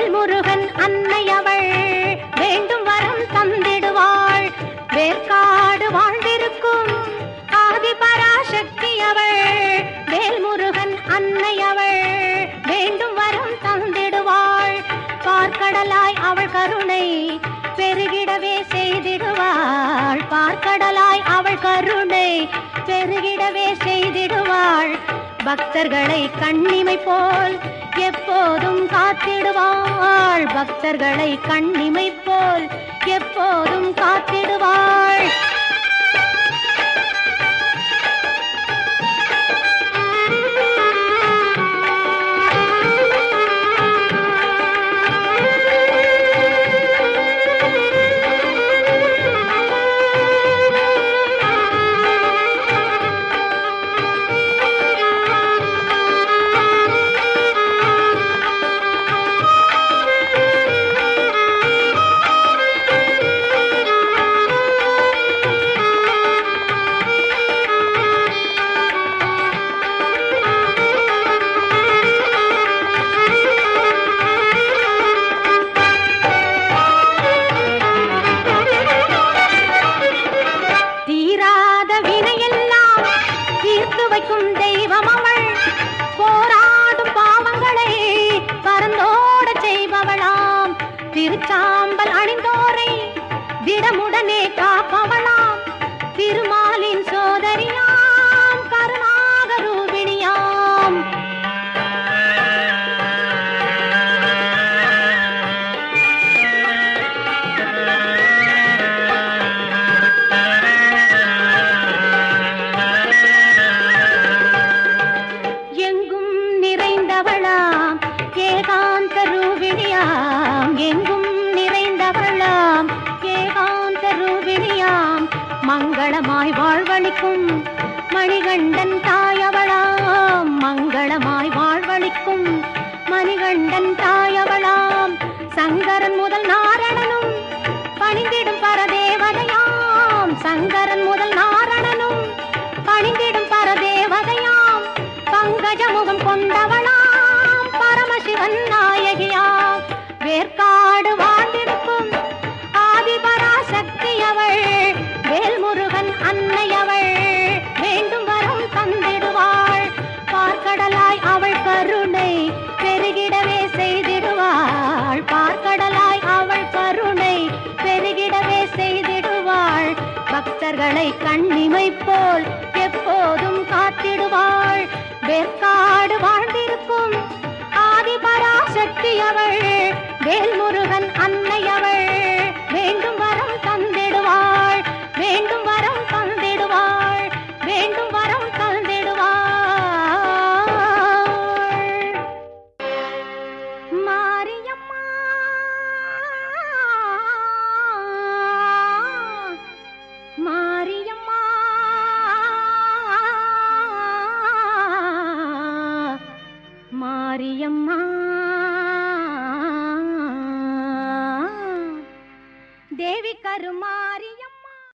வேல்முருகன் அன்னை அவள் வேண்டும் வரம் தந்திடுவாள் வேர்க்காடு வாழ்ந்திருக்கும் ஆதி பராசக்தி அவள் வேல்முருகன் அன்னை அவள் வேண்டும் வரம் தந்திடுவாள் பார்க்கடலாய் அவள் கருணை பெருகிடவே செய்திடுவாள் பார்க்கடலாய் அவள் கருணை பெருகிடவே செய்திடுவாள் பக்தர்களை கண்ணிமை போல் எப்போதும் காத்திடுவாள் பக்தர்களை கண்ணிமை போல் எப்போதும் காத்திடுவாள் தீராத வினையெல்லாம் தீர்த்து வைக்கும் தெய்வம் அவள் போராடும் பாவங்களை பரந்தோட செய்பவளாம் திருச்சாம்பல் அணிந்தோரை திடமுடனே காப்பவளாம் திருமாலின் சோதரியாம் கருணாக ரூபிணியாம் எங்கும் நிறைந்தவளாம் ஏகாந்த ரூபிணியாம் எங்கும் நிறைந்தவளாம் ஏகாந்த ரூபிணியாம் மங்களமாய் வாழ்வழிக்கும் மணிகண்டன் தாயவளாம் மங்களமாய் வாழ்வழிக்கும் மணிகண்டன் தாயவளாம் சங்கரன் முதல் நாரணனும் பணிந்திடும் பரதேவதையாம் சங்கரன் முதல் நாரணனும் பணிந்திடும் பரதேவதையாம் பங்கஜமுகம் கொண்டவளாம் பரமசிவன் நாயகியாம் வேர்க்காடு வாழ்ந்திருக்கும் ஆதிபராசக்தி அவள் வேல்முருகன் அன்னை அவள் வேண்டும் வரம் தந்திடுவாள் பார்க்கடலாய் அவள் கருணை பெருகிடவே செய்திடுவாள் பார்க்கடலாய் அவள் கருணை பெருகிடவே செய்திடுவாள் பக்தர்களை கண்ணிமை போல் எப்போதும் காத்திடுவாள் வேர்க்காடு வாழ்ந்திருக்கும் ஆதிபராசக்தி அவள் வேல்மு